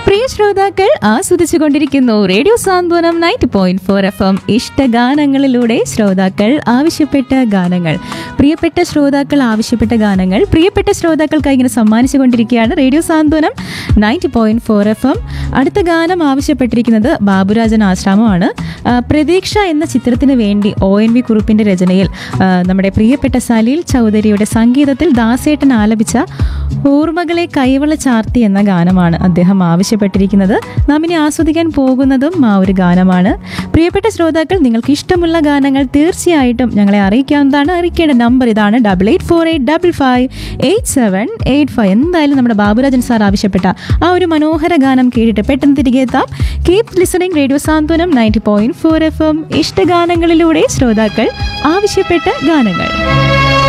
പ്രിയ ശ്രോതാക്കൾ ആസ്വദിച്ചുകൊണ്ടിരിക്കുന്നു radio Santhwanam ninety point four F M ഇഷ്ടഗാനങ്ങളിലൂടെ ശ്രോതാക്കൾ ആവശ്യപ്പെട്ട ഗാനങ്ങൾ പ്രിയപ്പെട്ട ശ്രോതാക്കൾ ആവശ്യപ്പെട്ട ഗാനങ്ങൾ പ്രിയപ്പെട്ട ശ്രോതാക്കൾക്കായി ഇങ്ങനെ സമ്മാനിച്ചുകൊണ്ടിരിക്കുകയാണ് radio Santhwanam ninety point four F M അടുത്ത ഗാനം ആവശ്യപ്പെട്ടിരിക്കുന്നത് ബാബുരാജൻ ആശ്രാമമാണ് ആ, പ്രതീക്ഷ എന്ന ചിത്രത്തിന് വേണ്ടി ഒ എൻ വി കുറുപ്പിന്റെ രചനയിൽ ആ, നമ്മുടെ പ്രിയപ്പെട്ട സലീൽ ചൗധരിയുടെ സംഗീതത്തിൽ ദാസേട്ടൻ ആലപിച്ച ഓർമ്മകളെ കൈവള ചാർത്തി എന്ന ഗാനമാണ് അദ്ദേഹം ആവശ്യപ്പെട്ടിരിക്കുന്നത് നാം ഇനി ആസ്വദിക്കാൻ പോകുന്നതും ആ ഒരു ഗാനമാണ് പ്രിയപ്പെട്ട ശ്രോതാക്കൾ നിങ്ങൾക്ക് ഇഷ്ടമുള്ള ഗാനങ്ങൾ തീർച്ചയായിട്ടും ഞങ്ങളെ അറിയിക്കാവുന്നതാണ് അറിയിക്കേണ്ട നമ്പർ ഇതാണ് double eight four eight double five eight seven eight five എന്തായാലും നമ്മുടെ ബാബുരാജൻ സാർ ആവശ്യപ്പെട്ട ആ ഒരു മനോഹര ഗാനം കേട്ടിട്ട് പെട്ടെന്ന് തിരികെ എത്താം keep listening radio Santhwanam ninety point four F M ഇഷ്ടഗാനങ്ങളിലൂടെ ശ്രോതാക്കൾ ആവശ്യപ്പെട്ട ഗാനങ്ങൾ